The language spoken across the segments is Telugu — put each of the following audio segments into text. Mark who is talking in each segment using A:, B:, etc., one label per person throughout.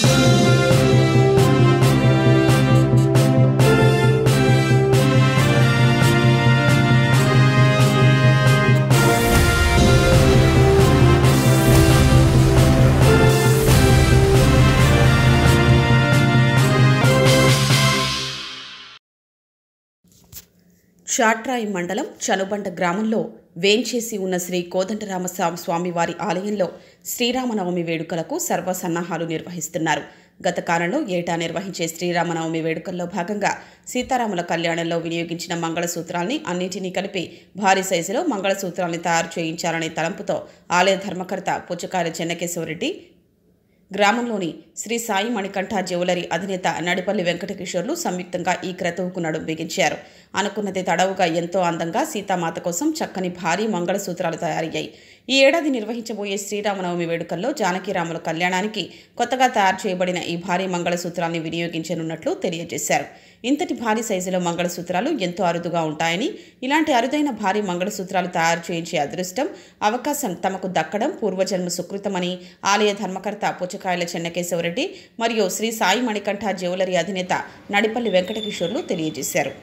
A: చాట్రాయి మండలం చనుబండ గ్రామంలో వేంచేసి ఉన్న శ్రీ కోదండరామ స్వా- స్వామివారి ఆలయంలో శ్రీరామనవమి వేడుకలకు సర్వ సన్నాహాలు నిర్వహిస్తున్నారు గత కాలంలో ఏటా నిర్వహించే శ్రీరామనవమి వేడుకల్లో భాగంగా సీతారాముల కళ్యాణంలో వినియోగించిన మంగళసూత్రాల్ని అన్నింటినీ కలిపి భారీ సైజులో మంగళసూత్రాల్ని తయారు చేయించాలనే తలంపుతో ఆలయ ధర్మకర్త పుచ్చకాయల చెన్నకేశవరెడ్డి గ్రామంలోని శ్రీ సాయి మణికంఠ జ్యువెలరీ అధినేత నడిపల్లి వెంకటకిషోర్లు సంయుక్తంగా ఈ క్రతువుకు నడుం బిగించారు అనుకున్నది తడవుగా ఎంతో అందంగా సీతామాత కోసం చక్కని భారీ మంగళసూత్రాలు తయారయ్యాయి ఈ ఏడాది నిర్వహించబోయే శ్రీరామనవమి వేడుకల్లో జానకిరాముల కళ్యాణానికి కొత్తగా తయారు చేయబడిన ఈ భారీ మంగళసూత్రాల్ని వినియోగించనున్నట్లు తెలియజేశారు ఇంతటి భారీ సైజులో మంగళసూత్రాలు ఎంతో అరుదుగా ఉంటాయని ఇలాంటి అరుదైన భారీ మంగళసూత్రాలు తయారు చేయించే అదృష్టం అవకాశం తమకు దక్కడం పూర్వజన్మ సుకృతమని ఆలయ ధర్మకర్త పుచ్చకాయల చెన్నకేశవరెడ్డి మరియు శ్రీ సాయి మణికంఠ జ్యువెలరీ అధినేత నడిపల్లి వెంకటకిషోర్లు తెలియజేశారు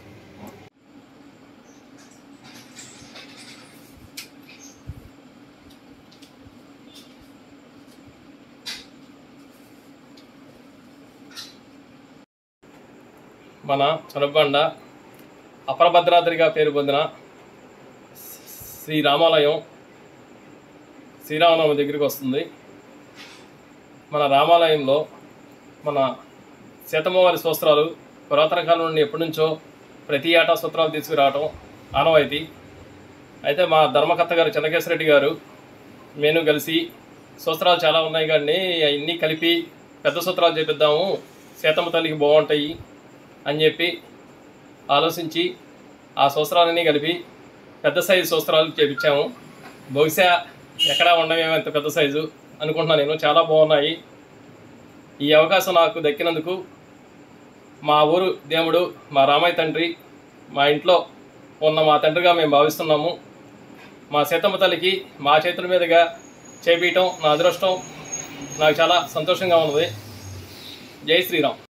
B: మన చొనబండ అపరభద్రాద్రిగా పేరు పొందిన శ్రీ రామాలయం శ్రీరామనవమి దగ్గరికి వస్తుంది మన రామాలయంలో మన సీతమ్మవారి సూత్రాలు పురాతన కాలం నుండి ఎప్పటి నుంచో ప్రతి ఏటా సూత్రాలు తీసుకురావటం ఆనవాయితీ అయితే మా ధర్మకర్త గారు చెన్నకేశ్వరరెడ్డి గారు నేను కలిసి సూత్రాలు చాలా ఉన్నాయి కానీ అవన్నీ కలిపి పెద్ద సూత్రాలు చేపిద్దాము సీతమ్మ తల్లికి బాగుంటాయి అని చెప్పి ఆలోచించి ఆ సూత్రాలన్నీ కలిపి పెద్ద సైజు సూత్రాలు చేపించాము బహుశా ఎక్కడా ఉండవేమో ఇంత పెద్ద సైజు అనుకుంటున్నాను నేను చాలా బాగున్నాయి ఈ అవకాశం నాకు దక్కినందుకు మా ఊరు దేవుడు మా రామయ్య తండ్రి మా ఇంట్లో ఉన్న మా తండ్రిగా మేము భావిస్తున్నాము మా సీతమ్మ తల్లికి మా చేతుల మీదుగా చేపించటం నా అదృష్టం నాకు చాలా సంతోషంగా ఉన్నది జై శ్రీరామ్